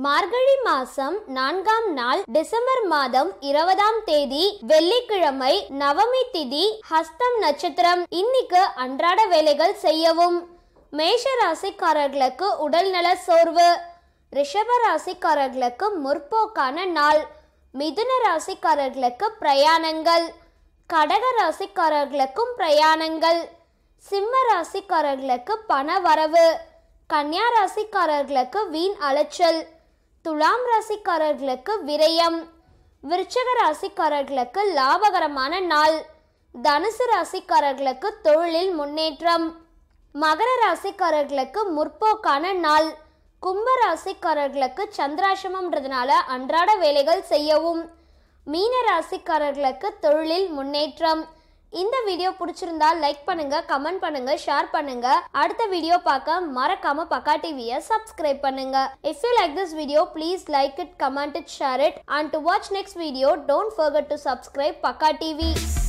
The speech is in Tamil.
மார்கழி மாசம் நான்காம் நாள் டிசம்பர் மாதம் இருபதாம் தேதி வெள்ளிக்கிழமை நவமி திதி ஹஸ்தம் நட்சத்திரம் இன்னைக்கு அன்றாட வேலைகள் செய்யவும் மேஷ ராசிக்காரர்களுக்கு உடல்நல சோர்வு ரிஷப ராசிக்காரர்களுக்கு முற்போக்கான நாள் மிதுன ராசிக்காரர்களுக்கு பிரயாணங்கள் கடக ராசிக்காரர்களுக்கும் பிரயாணங்கள் சிம்ம ராசிக்காரர்களுக்கு பண வரவு கன்னியா ராசிக்காரர்களுக்கு வீண் அலைச்சல் துலாம் ராசிக்காரர்களுக்கு விரயம் விருச்சக ராசிக்காரர்களுக்கு லாபகரமான நாள் தனுசு ராசிக்காரர்களுக்கு தொழிலில் முன்னேற்றம் மகர ராசிக்காரர்களுக்கு முற்போக்கான நாள் கும்ப ராசிக்காரர்களுக்கு சந்திராசிரமம்ன்றதுனால அன்றாட வேலைகள் செய்யவும் மீன ராசிக்காரர்களுக்கு தொழிலில் முன்னேற்றம் இந்த வீடியோ பிடிச்சிருந்தா லைக் பண்ணுங்க கமெண்ட் பண்ணுங்க ஷேர் பண்ணுங்க அடுத்த வீடியோ பார்க்க மறக்காம பக்கா டிவியை சப்ஸ்கிரைப் பண்ணுங்க if you like this video please like it comment it share it and to watch next video don't forget to subscribe Pakka TV